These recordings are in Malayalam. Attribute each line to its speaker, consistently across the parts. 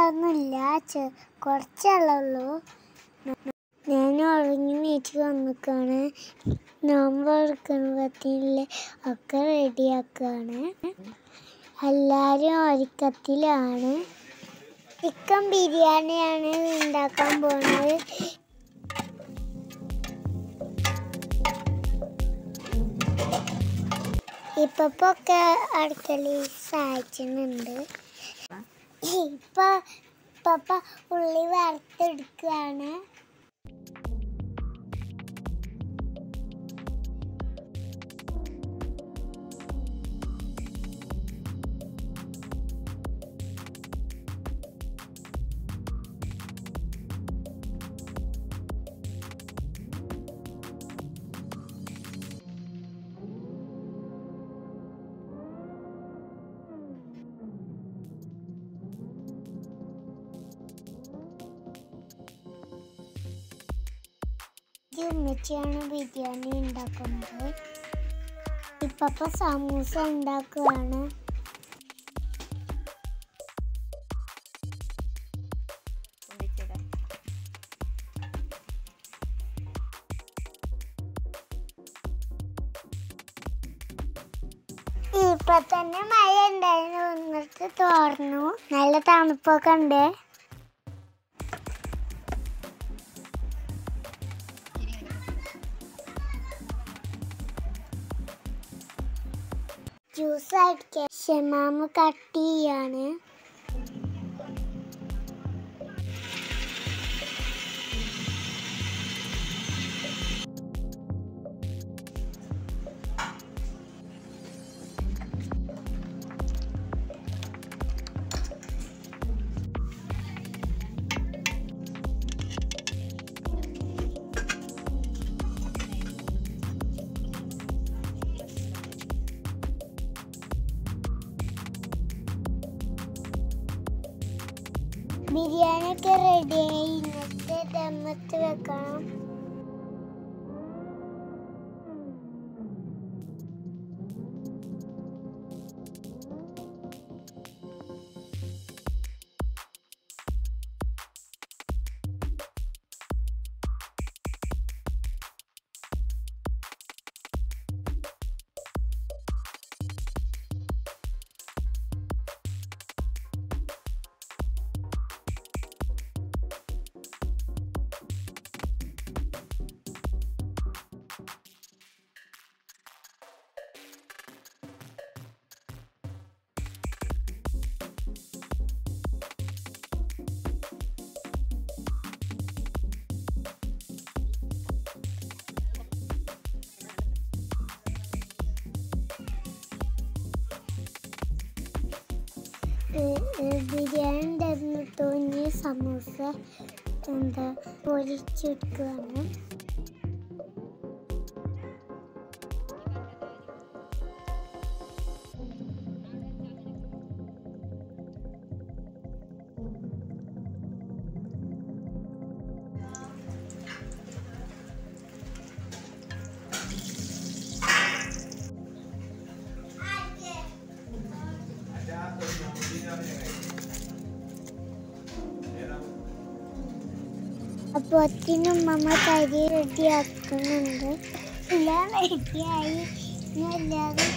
Speaker 1: ഉണ്ടാകുന്നില്ല ചെ- കുറച്ചുള്ളൂ ഞാൻ ഉറങ്ങി നീച്ച് വന്നിക്കാണ് നോമ്പ് എടുക്കുമ്പത്തില് ഒക്കെ റെഡിയാക്കാണ് എല്ലാവരും ഒരുക്കത്തിലാണ് ചിക്കൻ ബിരിയാണിയാണ് ഉണ്ടാക്കാൻ പോകുന്നത് ഇപ്പൊക്കെ അടുക്കളയിൽ സഹായിക്കുന്നുണ്ട് ഇപ്പൊ പപ്പ ഉള്ളി വറുത്തെടുക്കുകയാണ് ഇത് ഉമ്മച്ചിയാണ് ബിരിയാണി ഉണ്ടാക്കുന്നത് ഇപ്പപ്പ സമൂസ ഉണ്ടാക്കുകയാണ് ഇപ്പൊ തന്നെ മഴ ഉണ്ടായിരുന്നു എന്നിട്ട് തോർന്നു നല്ല തണുപ്പൊക്കെ ഉണ്ട് ജ്യൂസ് അടിക്കാൻ ഷമാമ് കട്ട് ചെയ്യാണ് ബിരിയാണി ഒക്കെ റെഡിയായി ഇന്നത്തെ ദമ്മത്ത് വെക്കണം ഏ- ഏ, ബിരിയാണി തന്നു തോന്നി സമൂസ എന്താ പൊരിച്ചെടുക്കുകയാണ് അപ്പോൾ അച്ഛനും മമ്മ കരി റെഡിയാക്കുന്നുണ്ട് എല്ലാം റെഡിയായി ഇനി എല്ലാവരും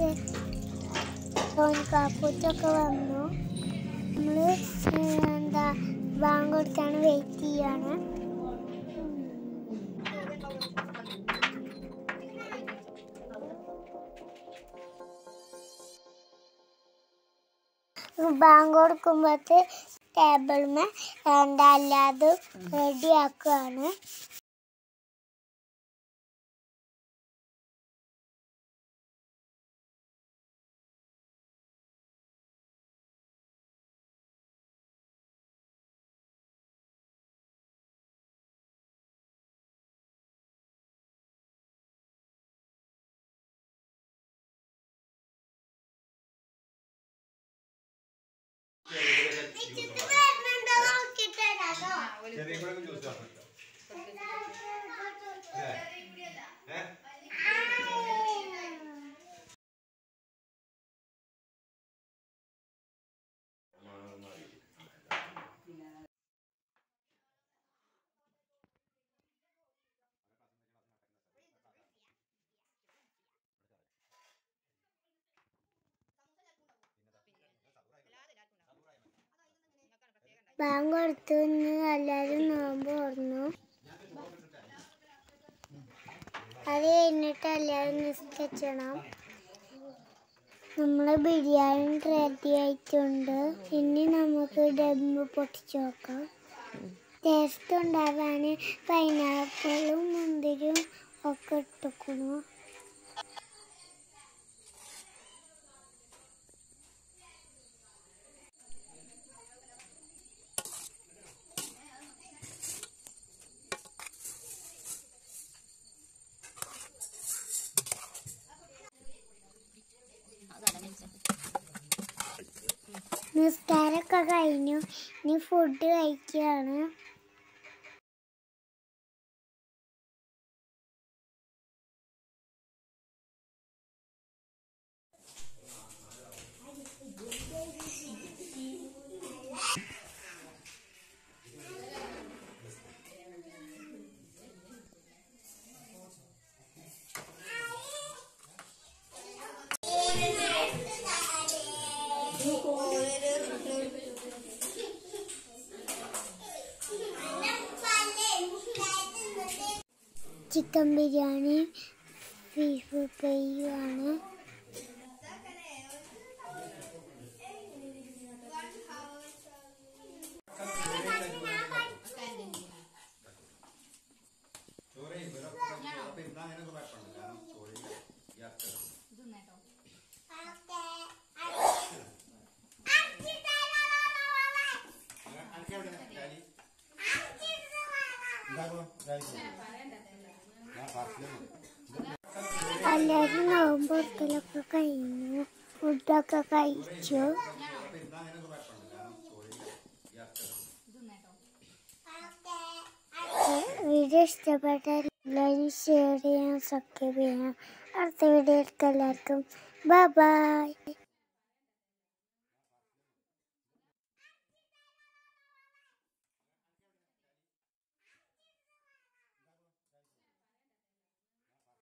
Speaker 1: കാപ്പൂത്തൊക്കെ വന്നു നമ്മൾ എന്താ ബാങ്ക് കൊടുത്താണ് വെയിറ്റ് ചെയ്യാണ് ബാങ്ക് കൊടുക്കുമ്പോഴത്തെ ടേബിളിന് എന്താ അല്ലാതെ റെഡിയാക്കുകയാണ്
Speaker 2: ചെറിയ കൂടെ ജ്യൂസ്
Speaker 1: ബാങ്ക് കൊടുത്തു ഇന്ന് എല്ലാവരും നോമ്പ് തുറന്നു അത് കഴിഞ്ഞിട്ട് എല്ലാവരും നിസ്കരിച്ചണം നമ്മളെ ബിരിയാണി റെഡി ആയിട്ടുണ്ട് ഇനി നമുക്ക് ഡമ്പ് പൊട്ടിച്ചു നോക്കാം ടേസ്റ്റ് ഉണ്ടാവാൻ പൈനാപ്പിളും മുന്തിരിയും ഒക്കെ ഇട്ടുക്കുന്നു നിസ്കാരമൊക്കെ കഴിഞ്ഞു ഇനി ഫുഡ് കഴിക്കുകയാണ് ചിക്കൻ ബിരിയാണി ബീഫ് ഫ്രൈയാണ് എല്ലാവരും നോമ്പൊടുക്കലൊക്കെ കഴിഞ്ഞു ഫുഡൊക്കെ കഴിച്ചു വീഡിയോ ഇഷ്ടപ്പെട്ടാൽ എല്ലാവരും ഷെയർ ചെയ്യാൻ സബ്സ്ക്രൈബ് ചെയ്യാം അടുത്ത വീഡിയോയിലേക്ക് എല്ലാവർക്കും ബൈ ബൈ